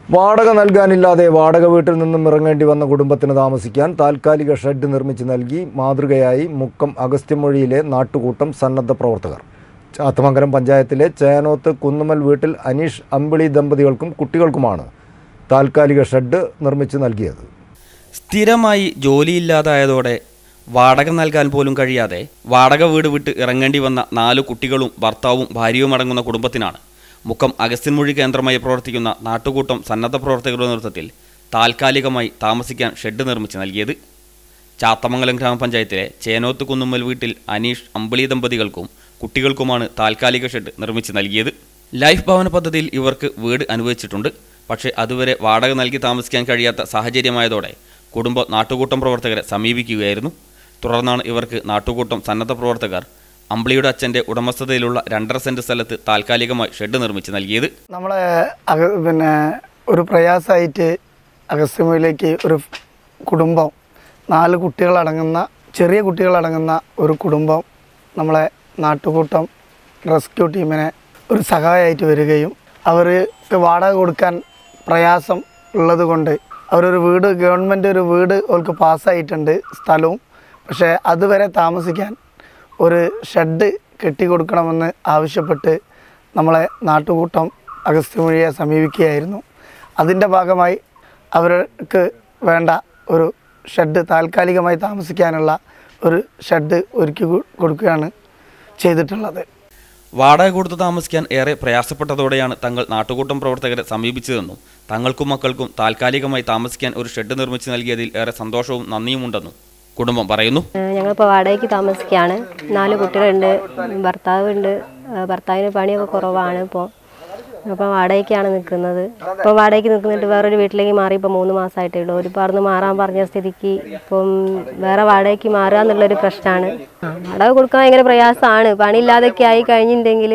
വാടക നൽകാനില്ലാതെ വാടക വീട്ടിൽ നിന്നും ഇറങ്ങേണ്ടി വന്ന കുടുംബത്തിന് താമസിക്കാൻ താൽക്കാലിക ഷെഡ് നിർമ്മിച്ച് നൽകി മാതൃകയായി മുക്കം അഗസ്ത്യമൊഴിയിലെ നാട്ടുകൂട്ടം സന്നദ്ധ പ്രവർത്തകർ ചാത്തമംഗലം പഞ്ചായത്തിലെ ചേനോത്ത് കുന്നുമൽ വീട്ടിൽ അനീഷ് അമ്പിളി ദമ്പതികൾക്കും കുട്ടികൾക്കുമാണ് താൽക്കാലിക ഷെഡ് നിർമ്മിച്ച് നൽകിയത് സ്ഥിരമായി ജോലിയില്ലാതായതോടെ വാടക നൽകാൻ പോലും കഴിയാതെ വാടക വീട് വിട്ട് ഇറങ്ങേണ്ടി വന്ന നാല് കുട്ടികളും ഭർത്താവും ഭാര്യയും അടങ്ങുന്ന കുടുംബത്തിനാണ് മുക്കം അഗസ്ത്യൻമൊഴി കേന്ദ്രമായി പ്രവർത്തിക്കുന്ന നാട്ടുകൂട്ടം സന്നദ്ധ പ്രവർത്തകരുടെ നേതൃത്വത്തിൽ താൽക്കാലികമായി താമസിക്കാൻ ഷെഡ് നിർമ്മിച്ച് നൽകിയത് ചാത്തമംഗലം ഗ്രാമപഞ്ചായത്തിലെ ചേനോത്ത് കുന്നുമ്മൽ വീട്ടിൽ അനീഷ് അമ്പിളി ദമ്പതികൾക്കും കുട്ടികൾക്കുമാണ് താൽക്കാലിക ഷെഡ് നിർമ്മിച്ച് നൽകിയത് ലൈഫ് ഭവന പദ്ധതിയിൽ ഇവർക്ക് വീട് അനുവദിച്ചിട്ടുണ്ട് പക്ഷേ അതുവരെ വാടക നൽകി താമസിക്കാൻ കഴിയാത്ത സാഹചര്യമായതോടെ കുടുംബം നാട്ടുകൂട്ടം പ്രവർത്തകരെ സമീപിക്കുകയായിരുന്നു തുടർന്നാണ് ഇവർക്ക് നാട്ടുകൂട്ടം സന്നദ്ധ പ്രവർത്തകർ അമ്പിളിയുടെ അച്ഛൻ്റെ ഉടമസ്ഥതയിലുള്ള രണ്ടര സെൻറ്റ് സ്ഥലത്ത് താൽക്കാലികമായി ഷെഡ് നിർമ്മിച്ച് നൽകിയത് നമ്മളെ അക പിന്നെ ഒരു പ്രയാസമായിട്ട് അഗസ്ത്യമയിലേക്ക് ഒരു കുടുംബം നാല് കുട്ടികളടങ്ങുന്ന ചെറിയ കുട്ടികളടങ്ങുന്ന ഒരു കുടുംബം നമ്മളെ നാട്ടുകൂട്ടം റെസ്ക്യൂ ടീമിനെ ഒരു സഹായമായിട്ട് വരികയും അവർക്ക് വാടക കൊടുക്കാൻ പ്രയാസം ഉള്ളത് കൊണ്ട് അവരൊരു വീട് ഗവൺമെൻറ് ഒരു വീട് അവർക്ക് പാസ്സായിട്ടുണ്ട് സ്ഥലവും പക്ഷേ അതുവരെ താമസിക്കാൻ ഒരു ഷെഡ് കെട്ടിക്കൊടുക്കണമെന്ന് ആവശ്യപ്പെട്ട് നമ്മളെ നാട്ടുകൂട്ടം അഗസ്ത്യമൊഴിയെ സമീപിക്കുകയായിരുന്നു അതിൻ്റെ ഭാഗമായി അവർക്ക് വേണ്ട ഒരു ഷെഡ് താൽക്കാലികമായി താമസിക്കാനുള്ള ഒരു ഷെഡ് ഒരുക്കി കൊ- കൊടുക്കുകയാണ് ചെയ്തിട്ടുള്ളത് വാടക കൊടുത്ത് താമസിക്കാൻ ഏറെ പ്രയാസപ്പെട്ടതോടെയാണ് തങ്ങൾ നാട്ടുകൂട്ടം പ്രവർത്തകരെ സമീപിച്ചതെന്നും തങ്ങൾക്കും മക്കൾക്കും താൽക്കാലികമായി താമസിക്കാൻ ഒരു ഷെഡ് നിർമ്മിച്ച് നൽകിയതിൽ ഏറെ സന്തോഷവും നന്ദിയുമുണ്ടെന്നും കുടുംബം പറയുന്നു ഏഹ് ഞങ്ങളിപ്പോൾ വാടകയ്ക്ക് താമസിക്കുകയാണ് നാല് കുട്ടികളുണ്ട് ഭർത്താവുണ്ട് ഏഹ് ഭർത്താവിന് പണിയൊക്കെ കുറവാണ് ഇപ്പോൾ അപ്പോൾ വാടകയ്ക്കാണ് നിൽക്കുന്നത് ഇപ്പോൾ വാടകയ്ക്ക് നിൽക്കുന്നിട്ട് വേറൊരു വീട്ടിലേക്ക് മാറി ഇപ്പോൾ മൂന്ന് മാസമായിട്ടേ ഉള്ളൂ ഒരുപാട് മാറാൻ പറഞ്ഞ സ്ഥിതിക്ക് ഇപ്പം വേറെ വാടകയ്ക്ക് മാറുക എന്നുള്ളൊരു പ്രശ്നമാണ് ആ, വാടക കൊടുക്കാൻ ഭയങ്കര പ്രയാസമാണ് പണിയില്ലാതൊക്കെ ആയി കഴിഞ്ഞിട്ടുണ്ടെങ്കിൽ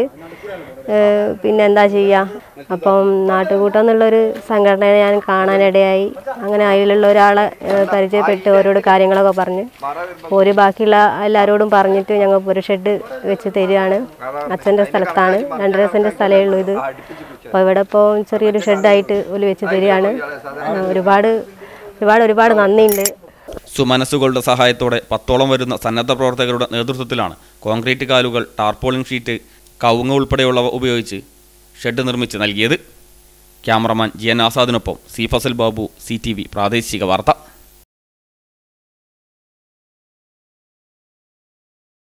ഏഹ് പിന്നെ എന്താ ചെയ്യുക അപ്പം നാട്ടുകൂട്ടം എന്നുള്ളൊരു സംഘടനയെ ഞാൻ കാണാനിടയായി അങ്ങനെ അതിലുള്ള ഒരാളെ ഏഹ് പരിചയപ്പെട്ട് ഓരോട് കാര്യങ്ങളൊക്കെ പറഞ്ഞ് ഒരു ബാക്കിയുള്ള എല്ലാവരോടും പറഞ്ഞിട്ട് ഞങ്ങൾ ഒരു ഷെഡ് വെച്ച് തരികയാണ് അച്ഛൻ്റെ സ്ഥലത്താണ് രണ്ടര സെൻറ്റ് സ്ഥലമേ ഉള്ളൂ ഇത് അപ്പോൾ ഇവിടെ ഇപ്പോൾ ചെറിയൊരു ഷെഡായിട്ട് ഒരു വെച്ച് തരികയാണ് ആ, ഒരുപാട് ഒരുപാട് ഒരുപാട് നന്ദിയുണ്ട് സുമനസ്സുകളുടെ സഹായത്തോടെ പത്തോളം വരുന്ന സന്നദ്ധ പ്രവർത്തകരുടെ നേതൃത്വത്തിലാണ് കോൺക്രീറ്റ് കാലുകൾ ടാർപോളിൻ ഷീറ്റ് കവുങ്ങ് ഉൾപ്പെടെയുള്ളവ ഉപയോഗിച്ച് ഷെഡ് നിർമ്മിച്ച് നൽകിയത് ക്യാമറമാൻ ജി എൻ ആസാദിനൊപ്പം C Fazal Babu C T V പ്രാദേശിക വാർത്ത